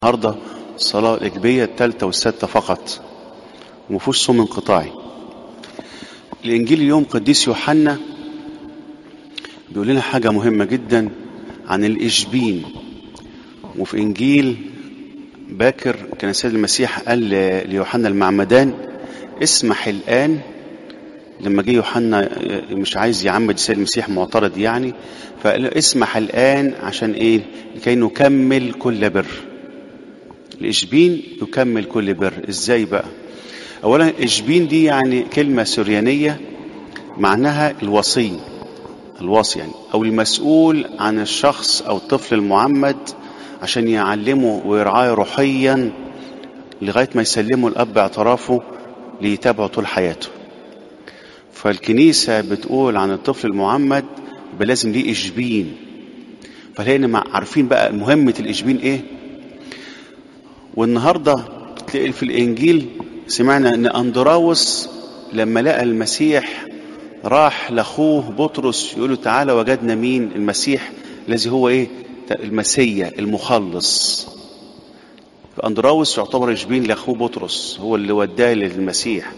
النهارده الصلاة الإجبية الثالثة والسادسة فقط ومفيهوش صوم انقطاعي الإنجيل اليوم قديس يوحنا بيقول لنا حاجة مهمة جدا عن الإشبين وفي إنجيل باكر كان السيد المسيح قال ليوحنا المعمدان اسمح الآن لما جه يوحنا مش عايز يعمد السيد المسيح معترض يعني فقال له اسمح الآن عشان إيه لكي نكمل كل بر الإشبين يكمل كل بر إزاي بقى أولا إشبين دي يعني كلمة سريانية معناها الوصي الوصي يعني أو المسؤول عن الشخص أو الطفل المعمد عشان يعلمه ويرعاه روحيا لغاية ما يسلمه الأب اعترافه ليتابعه طول حياته فالكنيسة بتقول عن الطفل المعمد يبقى لازم ليه إشبين فهنا عارفين بقى مهمة الإشبين إيه والنهاردة تلاقي في الإنجيل سمعنا أن أندراوس لما لقى المسيح راح لأخوه بطرس يقول له تعالى وجدنا مين المسيح الذي هو إيه المسيا المخلص فأندراوس يعتبر إشبين لأخوه بطرس هو اللي وداه للمسيح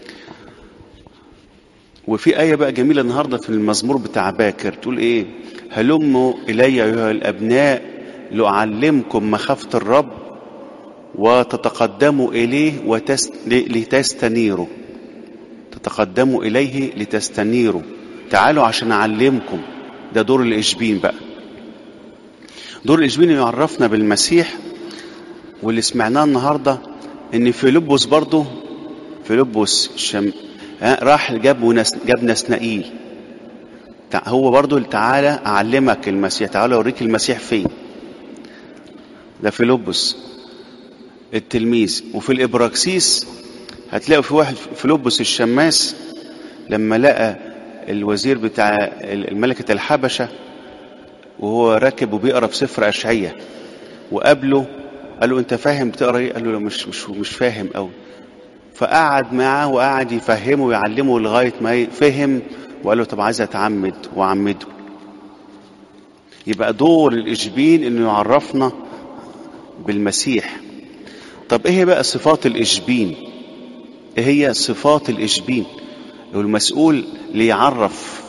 وفي آية بقى جميلة النهاردة في المزمور بتاع باكر تقول إيه هلموا إلي أيها الأبناء لأعلمكم مخافة الرب وتتقدموا إليه وتست... لتستنيروا تتقدموا إليه لتستنيروا تعالوا عشان أعلمكم ده دور الإشبين بقى دور الإشبين يعرفنا بالمسيح واللي سمعناه النهاردة إن فيلبس برضه فيلبس شم... راح جاب ونس... جاب نسنائيل هو برضه تعالى أعلمك المسيح تعالى أوريك المسيح فين ده فيلبس التلميذ وفي الإبراكسيس هتلاقوا في واحد فيلبس الشماس لما لقى الوزير بتاع الملكة الحبشة وهو راكب وبيقرا في سفر أشعية وقابله قال له أنت فاهم بتقرا إيه؟ قال له مش مش مش فاهم أوي فقعد معاه وقعد يفهمه ويعلمه لغاية ما فهم وقال له طب عايز أتعمد وعمده يبقى دور الإشبين إنه يعرفنا بالمسيح طب ايه بقى صفات الاشبين ايه هي صفات الاشبين المسؤول ليعرف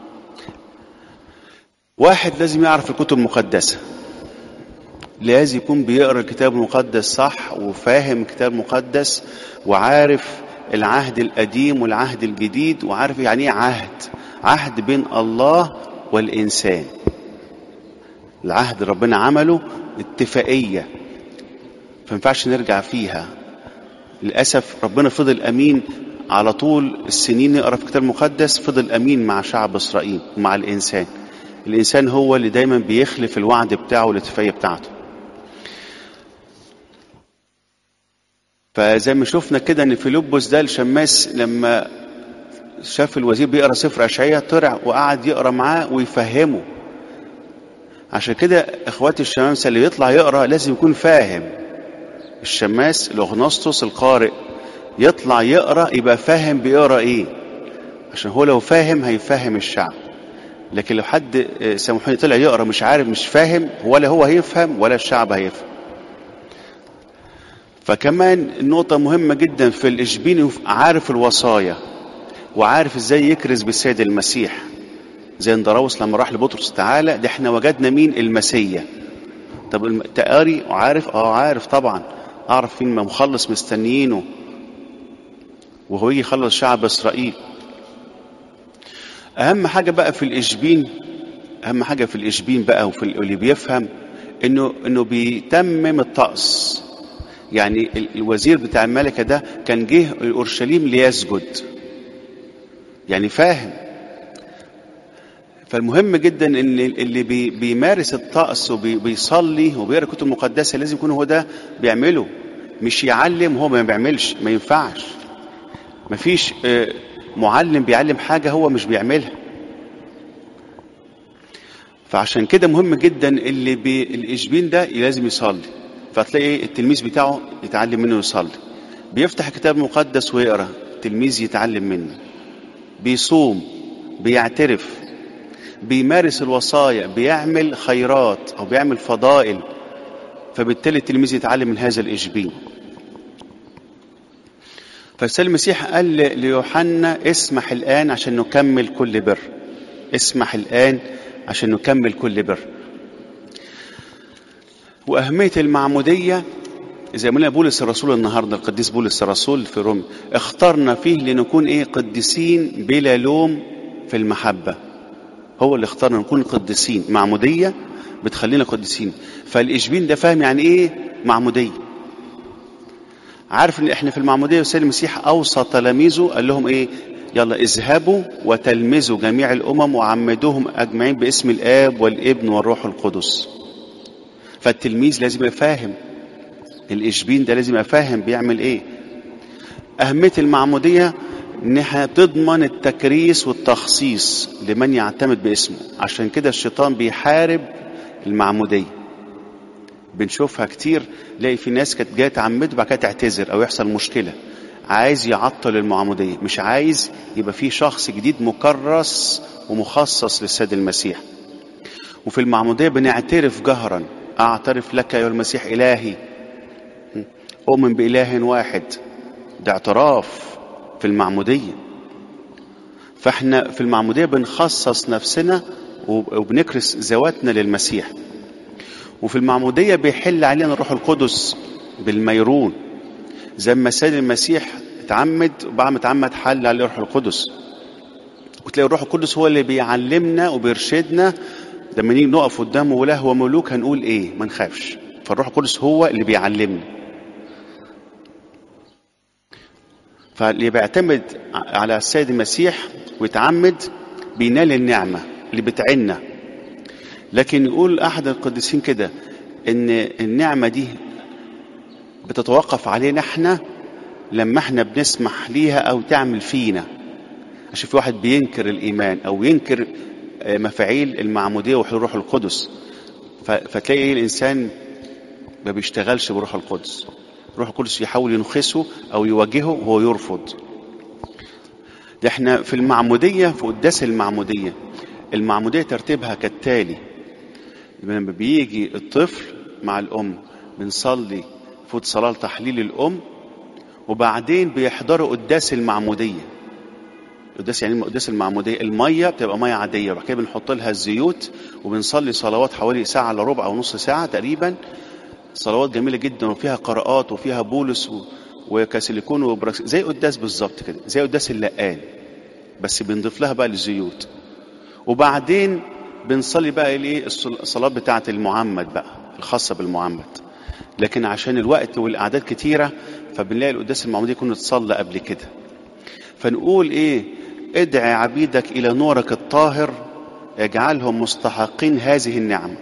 واحد لازم يعرف الكتب المقدسة لازم يكون بيقرا الكتاب المقدس صح وفاهم الكتاب المقدس وعارف العهد القديم والعهد الجديد وعارف يعني ايه عهد عهد بين الله والانسان العهد اللي ربنا عمله اتفاقيه فينفعش نرجع فيها للأسف ربنا فضل أمين على طول السنين نقرا في الكتاب المقدس فضل أمين مع شعب إسرائيل ومع الإنسان الإنسان هو اللي دايما بيخلف الوعد بتاعه والاتفاقية بتاعته فزي ما شفنا كده ان فيلبس ده الشماس لما شاف الوزير بيقرا سفر اشعياء طلع وقعد يقرا معاه ويفهمه عشان كده اخواتي الشمامسه اللي يطلع يقرا لازم يكون فاهم الشماس الاغنسطس القارئ يطلع يقرا يبقى فاهم بيقرا ايه عشان هو لو فاهم هيفهم الشعب لكن لو حد سامحوني طلع يقرا مش عارف مش فاهم ولا هو هيفهم ولا الشعب هيفهم فكمان نقطة مهمة جدا في الإشبين عارف الوصايا وعارف ازاي يكرز بالسيد المسيح زي اندراوس لما راح لبطرس تعالى ده احنا وجدنا مين المسيا طب تقاري وعارف اه عارف طبعا اعرف فين مخلص مستنيينه وهو يجي يخلص شعب اسرائيل اهم حاجه بقى في الاشبين اهم حاجه في الاشبين بقى وفي اللي بيفهم انه انه بيتمم الطقس يعني الوزير بتاع الملكه ده كان جه اورشليم ليسجد يعني فاهم فالمهم جدا ان اللي بي بيمارس الطقس وبيصلي وبيقرا الكتب المقدسه لازم يكون هو ده بيعمله مش يعلم هو ما بيعملش ما ينفعش ما فيش معلم بيعلم حاجه هو مش بيعملها فعشان كده مهم جدا اللي بي الاشبين ده لازم يصلي فتلاقي التلميذ بتاعه يتعلم منه يصلي بيفتح الكتاب المقدس ويقرا التلميذ يتعلم منه بيصوم بيعترف بيمارس الوصايا بيعمل خيرات او بيعمل فضائل فبالتالي التلميذ يتعلم من هذا الإشبين فالسيد المسيح قال ليوحنا اسمح الآن عشان نكمل كل بر اسمح الآن عشان نكمل كل بر وأهمية المعمودية زي ما قلنا بولس الرسول النهارده القديس بولس الرسول في روم اخترنا فيه لنكون ايه قديسين بلا لوم في المحبة هو اللي اختارنا نكون قديسين معمودية بتخلينا قديسين فالإشبين ده فاهم يعني ايه معمودية عارف ان احنا في المعمودية والسيد المسيح اوصى تلاميذه قال لهم ايه يلا اذهبوا وتلمذوا جميع الامم وعمدوهم اجمعين باسم الاب والابن والروح القدس فالتلميذ لازم يبقى فاهم الاشبين ده لازم يبقى فاهم بيعمل ايه اهميه المعموديه انها تضمن التكريس والتخصيص لمن يعتمد باسمه عشان كده الشيطان بيحارب المعموديه بنشوفها كتير نلاقي في ناس كانت جايه تعمد وبعد كده تعتذر او يحصل مشكله عايز يعطل المعموديه مش عايز يبقى في شخص جديد مكرس ومخصص للسيد المسيح وفي المعموديه بنعترف جهرا اعترف لك يا المسيح الهي اؤمن باله واحد ده اعتراف في المعموديه فاحنا في المعموديه بنخصص نفسنا وبنكرس ذواتنا للمسيح وفي المعمودية بيحل علينا الروح القدس بالميرون زي ما السيد المسيح اتعمد وبعد ما اتعمد حل عليه الروح القدس وتلاقي الروح القدس هو اللي بيعلمنا وبيرشدنا لما نيجي نقف قدامه ولا هو ملوك هنقول ايه ما نخافش فالروح القدس هو اللي بيعلمنا فاللي بيعتمد على السيد المسيح ويتعمد بينال النعمة اللي بتعنا لكن يقول احد القديسين كده ان النعمه دي بتتوقف علينا احنا لما احنا بنسمح ليها او تعمل فينا عشان في واحد بينكر الايمان او ينكر مفاعيل المعموديه وحلول الروح القدس فتلاقي الانسان ما بيشتغلش بروح القدس روح القدس يحاول ينخسه او يواجهه وهو يرفض ده احنا في المعموديه في قداس المعموديه المعموديه ترتيبها كالتالي لما بيجي الطفل مع الأم بنصلي فوت صلاة تحليل الأم وبعدين بيحضروا قداس المعمودية قداس يعني قداس المعمودية المية بتبقى مية عادية وبعد كده بنحط لها الزيوت وبنصلي صلوات حوالي ساعة إلا ربع أو نص ساعة تقريبا صلوات جميلة جدا وفيها قراءات وفيها بولس و... وكاسيليكون وبراكس زي قداس بالظبط كده زي قداس اللقان بس بنضيف لها بقى الزيوت وبعدين بنصلي بقى الايه الصلاه بتاعه المعمد بقى الخاصه بالمعمد لكن عشان الوقت والاعداد كتيره فبنلاقي القداس المعموديه يكون اتصلى قبل كده فنقول ايه ادعي عبيدك الى نورك الطاهر اجعلهم مستحقين هذه النعمه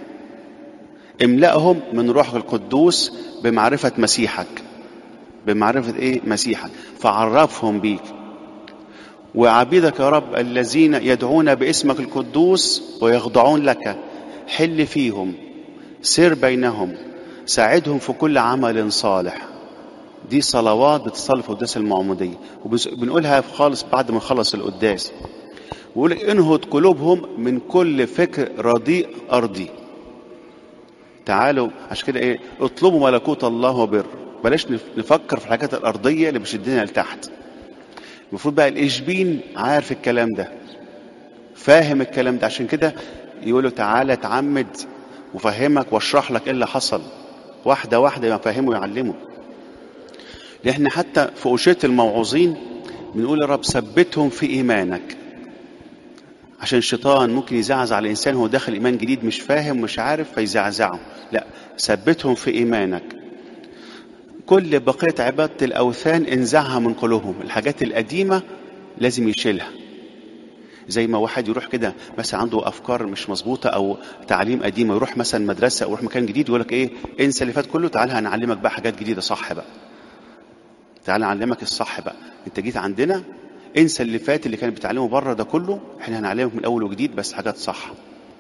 املأهم من روحك القدوس بمعرفة مسيحك بمعرفة ايه مسيحك فعرفهم بيك وعبيدك يا رب الذين يدعون باسمك القدوس ويخضعون لك حل فيهم سر بينهم ساعدهم في كل عمل صالح دي صلوات بتصلي في قداس المعمودية وبنقولها خالص بعد ما نخلص القداس ويقول انهض قلوبهم من كل فكر رديء أرضي تعالوا عشان كده ايه اطلبوا ملكوت الله وبر بلاش نفكر في الحاجات الأرضية اللي بتشدنا لتحت المفروض بقى الإشبين عارف الكلام ده فاهم الكلام ده عشان كده يقول له تعالى اتعمد وفهمك واشرح لك ايه اللي حصل واحده واحده يفهمه ويعلمه احنا حتى في أشية الموعوظين بنقول يا رب ثبتهم في إيمانك عشان الشيطان ممكن يزعزع على الإنسان هو داخل إيمان جديد مش فاهم مش عارف فيزعزعه لا ثبتهم في إيمانك كل بقية عبادة الأوثان انزعها من قلوبهم الحاجات القديمة لازم يشيلها زي ما واحد يروح كده مثلا عنده افكار مش مظبوطه او تعليم قديم يروح مثلا مدرسه او يروح مكان جديد يقول لك ايه انسى اللي فات كله تعالى هنعلمك بقى حاجات جديده صح بقى تعالى نعلمك الصح بقى انت جيت عندنا انسى اللي فات اللي كان بتعلمه بره ده كله احنا هنعلمك من اول وجديد بس حاجات صح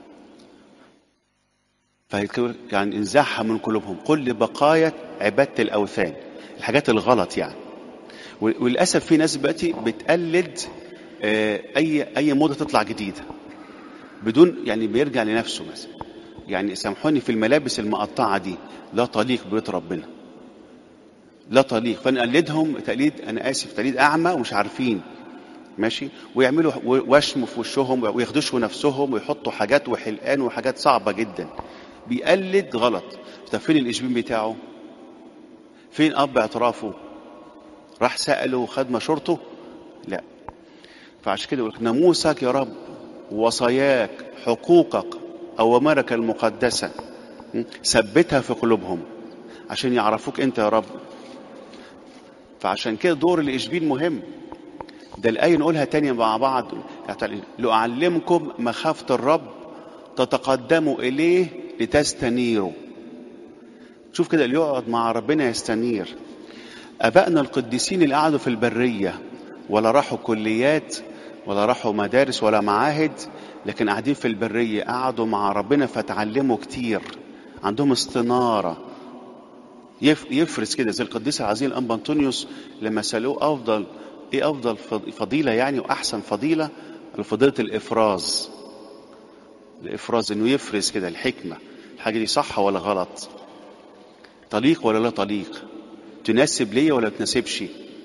فيقول يعني انزعها من قلوبهم كل بقايا عباده الاوثان الحاجات الغلط يعني وللاسف في ناس دلوقتي بتقلد اي اي موضه تطلع جديده بدون يعني بيرجع لنفسه مثلا يعني سامحوني في الملابس المقطعة دي لا تليق ببيت ربنا لا تليق فنقلدهم تقليد انا اسف تقليد اعمى ومش عارفين ماشي ويعملوا وشم في وشهم ويخدشوا نفسهم ويحطوا حاجات وحلقان وحاجات صعبة جدا بيقلد غلط طب فين الاشبين بتاعه فين اب اعترافه راح سأله وخد مشورته لا فعشان كده يقول ناموسك يا رب وصاياك حقوقك أوامرك المقدسة ثبتها في قلوبهم عشان يعرفوك أنت يا رب فعشان كده دور الإشبين مهم ده الآية نقولها تانية مع بعض لأعلمكم مخافة الرب تتقدموا إليه لتستنيروا شوف كده اللي يقعد مع ربنا يستنير أبائنا القديسين اللي قعدوا في البرية ولا راحوا كليات ولا راحوا مدارس ولا معاهد لكن قاعدين في البرية قعدوا مع ربنا فتعلموا كتير عندهم استنارة يفرز كده زي القديس العظيم الأنبا أنطونيوس لما سألوه أفضل إيه أفضل فضيلة يعني وأحسن فضيلة فضيلة الإفراز الإفراز إنه يفرز كده الحكمة الحاجة دي صح ولا غلط طليق ولا لا طليق تناسب ليا ولا تناسبش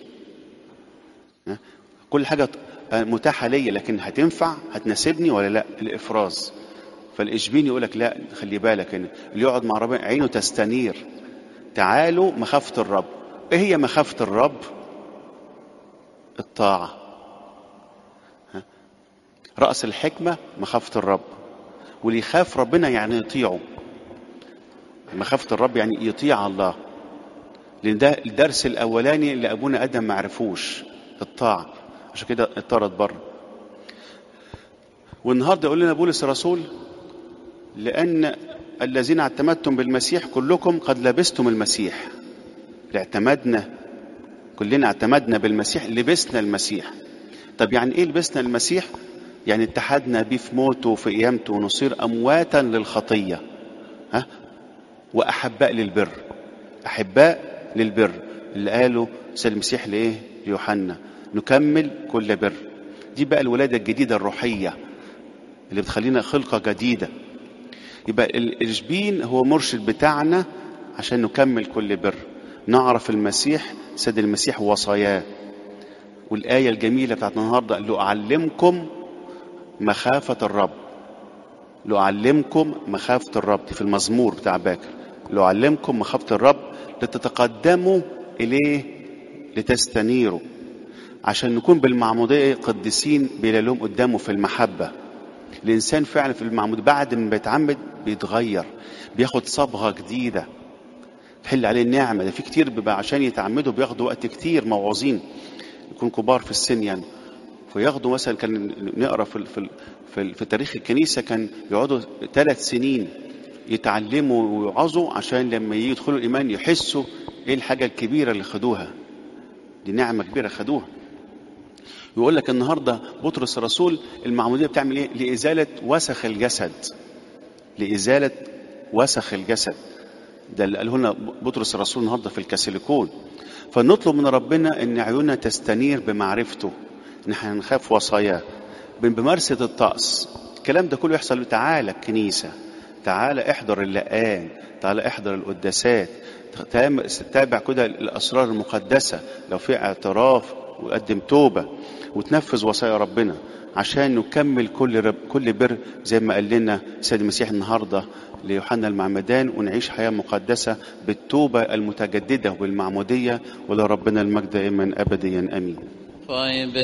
كل حاجة متاحة ليا لكن هتنفع هتناسبني ولا لا الإفراز فالإشبين يقول لك لا خلي بالك إن اللي يقعد مع ربنا عينه تستنير تعالوا مخافة الرب إيه هي مخافة الرب الطاعة رأس الحكمة مخافة الرب واللي يخاف ربنا يعني يطيعه مخافة الرب يعني يطيع الله لأن ده الدرس الأولاني اللي أبونا آدم ما عرفوش الطاعة عشان كده اضطرد بره والنهارده يقول لنا بولس الرسول لأن الذين اعتمدتم بالمسيح كلكم قد لبستم المسيح اعتمدنا كلنا اعتمدنا بالمسيح لبسنا المسيح طب يعني ايه لبسنا المسيح يعني اتحدنا بيه في موته وفي قيامته ونصير امواتا للخطيه ها واحباء للبر احباء للبر اللي قاله سيد المسيح لايه ليوحنا نكمل كل بر دي بقى الولاده الجديده الروحيه اللي بتخلينا خلقه جديده يبقى الاشبين هو مرشد بتاعنا عشان نكمل كل بر نعرف المسيح سيد المسيح وصاياه والآية الجميلة بتاعت النهاردة لأعلمكم مخافة الرب لأعلمكم مخافة الرب في المزمور بتاع باكر لأعلمكم مخافة الرب لتتقدموا إليه لتستنيروا عشان نكون بالمعمودية قديسين بلا لوم قدامه في المحبة الإنسان فعلا في المعمود بعد ما بيتعمد بيتغير بياخد صبغة جديدة تحل عليه النعمة ده في كتير بيبقى عشان يتعمدوا بياخدوا وقت كتير موعظين يكون كبار في السن يعني فياخدوا مثلا كان نقرا في في في, في تاريخ الكنيسه كان يقعدوا ثلاث سنين يتعلموا ويوعظوا عشان لما يدخلوا الايمان يحسوا ايه الحاجه الكبيره اللي خدوها دي نعمه كبيره خدوها يقول لك النهارده بطرس الرسول المعموديه بتعمل ايه لازاله وسخ الجسد لازاله وسخ الجسد ده اللي قاله لنا بطرس الرسول النهارده في الكاسيليكون فنطلب من ربنا ان عيوننا تستنير بمعرفته ان احنا نخاف وصاياه بممارسه الطقس الكلام ده كله يحصل تعالى الكنيسه تعالى احضر اللقان تعالى احضر القداسات تابع كده الاسرار المقدسه لو في اعتراف وقدم توبه وتنفذ وصايا ربنا عشان نكمل كل رب كل بر زي ما قال لنا سيد المسيح النهارده ليوحنا المعمدان ونعيش حياه مقدسه بالتوبه المتجدده وبالمعموديه ولربنا المجد دائما ابديا امين